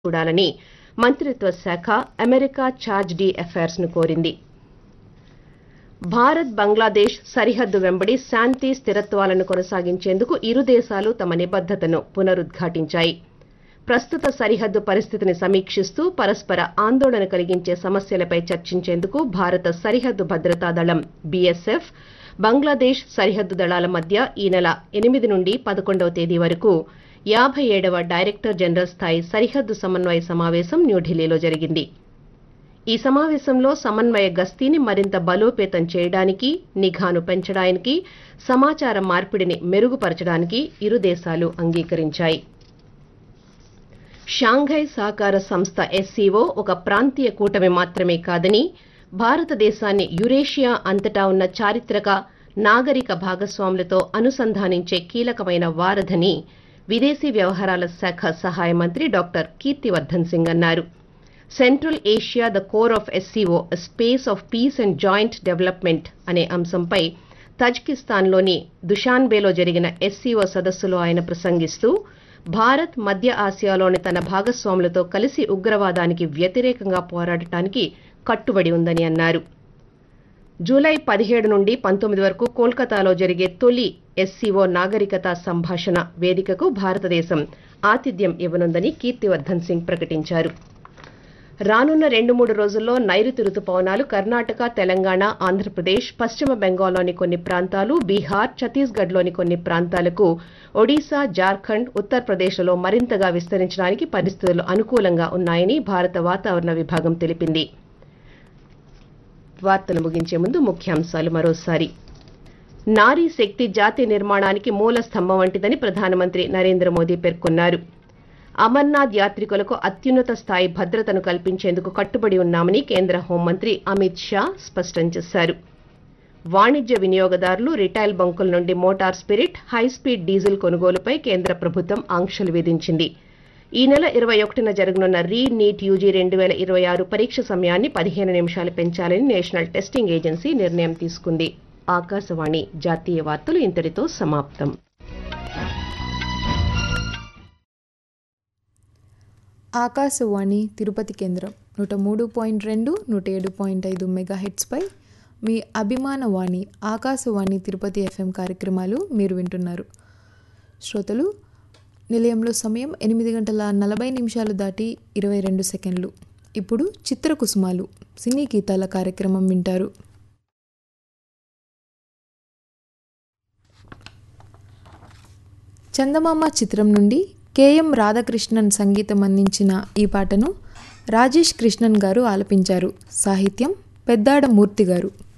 చూడాలని మంత్రిత్వ శాఖ అమెరికా ఛార్జ్ డి అఫైర్స్ ను కోరింది భారత్ బంగ్లాదేశ్ సరిహద్దు వెంబడి శాంతి స్థిరత్వాలను కొనసాగించేందుకు ఇరు దేశాలు తమ నిబద్దతను పునరుద్ఘాటించాయి ప్రస్తుత సరిహద్దు పరిస్థితిని సమీక్షిస్తూ పరస్పర ఆందోళన కలిగించే సమస్యలపై చర్చించేందుకు భారత సరిహద్దు భద్రతా దళం బీఎస్ఎఫ్ బంగ్లాదేశ్ సరిహద్దు దళాల మధ్య ఈ నెల ఎనిమిది నుండి పదకొండవ తేదీ వరకు యాభై ఏడవ డైరెక్టర్ జనరల్ స్థాయి సరిహద్దు సమన్వయ సమావేశం న్యూఢిల్లీలో జరిగింది ఈ సమావేశంలో సమన్వయ గస్తీని మరింత బలోపేతం చేయడానికి నిఘాను పెంచడానికి సమాచార మార్పిడిని మెరుగుపరచడానికి ఇరు దేశాలు అంగీకరించాయి షాంఘై సహకార సంస్థ ఎస్సీఓ ఒక ప్రాంతీయ కూటమి మాత్రమే కాదని భారతదేశాన్ని యురేషియా అంతటా ఉన్న చారిత్రక నాగరిక భాగస్వాములతో అనుసంధానించే కీలకమైన వారధని విదేశీ వ్యవహారాల శాఖ సహాయ మంత్రి డాక్టర్ కీర్తివర్ధన్ సింగ్ అన్నారు Central Asia the core of SCO space of peace and joint development అనే అంశంపై తజ్కిస్తాన్లోని దుషాన్బేలో జరిగిన ఎస్సీఓ సదస్సులో ఆయన ప్రసంగిస్తూ భారత్ మధ్య ఆసియాలోని తన భాగస్వాములతో కలిసి ఉగ్రవాదానికి వ్యతిరేకంగా పోరాడటానికి కట్టుబడి ఉందని అన్నారు జూలై పదిహేడు నుండి పంతొమ్మిది వరకు కోల్కతాలో జరిగే తొలి ఎస్సీఓ నాగరికత సంభాషణ వేదికకు భారతదేశం ఆతిథ్యం ఇవ్వనుందని కీర్తివర్ధన్ సింగ్ ప్రకటించారు రానున్న రెండు మూడు రోజుల్లో నైరుతి రుతుపవనాలు కర్ణాటక తెలంగాణ ఆంధ్రప్రదేశ్ పశ్చిమ బెంగాల్లోని కొన్ని ప్రాంతాలు బీహార్ ఛత్తీస్గఢ్లోని కొన్ని ప్రాంతాలకు ఒడిశా జార్ఖండ్ ఉత్తరప్రదేశ్లలో మరింతగా విస్తరించడానికి పరిస్థితులు అనుకూలంగా ఉన్నాయని భారత వాతావరణ విభాగం తెలిపింది వార్తలు ముగించే ముందు ముఖ్యాంశాలు మరోసారి నారీ శక్తి జాతి నిర్మాణానికి మూల స్తంభం వంటిదని ప్రధానమంత్రి నరేంద్ర మోదీ పేర్కొన్నారు అమర్నాథ్ యాత్రికులకు అత్యున్నత స్థాయి భద్రతను కల్పించేందుకు కట్టుబడి ఉన్నామని కేంద్ర హోంమంత్రి అమిత్ షా స్పష్టం చేశారు వాణిజ్య వినియోగదారులు రిటైల్ బంకుల నుండి మోటార్ స్పిరిట్ హైస్పీడ్ డీజిల్ కొనుగోలుపై కేంద్ర ప్రభుత్వం ఆంక్షలు విధించింది ఈ నెల ఇరవై ఒకటిన జరగనున్న రీ నీట్ యూజీ రెండు వేల ఇరవై ఆరు పరీక్ష సమయాన్ని పదిహేను నిమిషాలు పెంచాలని నేషనల్ టెస్టింగ్ ఏజెన్సీ నిర్ణయం తీసుకుంది ఆకాశవాణి జాతీయ వార్తలు ఇంతటితో సమాప్తం ఆకాశవాణి తిరుపతి కేంద్రం నూట మూడు పాయింట్ రెండు నూట ఏడు పాయింట్ ఐదు మెగాహెట్స్పై మీ అభిమాన వాణి ఆకాశవాణి తిరుపతి ఎఫ్ఎం కార్యక్రమాలు మీరు వింటున్నారు శ్రోతలు నిలయంలో సమయం ఎనిమిది గంటల నలభై నిమిషాలు దాటి ఇరవై రెండు సెకండ్లు ఇప్పుడు చిత్రకుసుమాలు సినీ గీతాల కార్యక్రమం వింటారు చందమామ చిత్రం నుండి కెఎం రాధాకృష్ణన్ సంగీతం అందించిన ఈ పాటను రాజేష్ కృష్ణన్ గారు ఆలపించారు సాహిత్యం పెద్దాడ మూర్తి గారు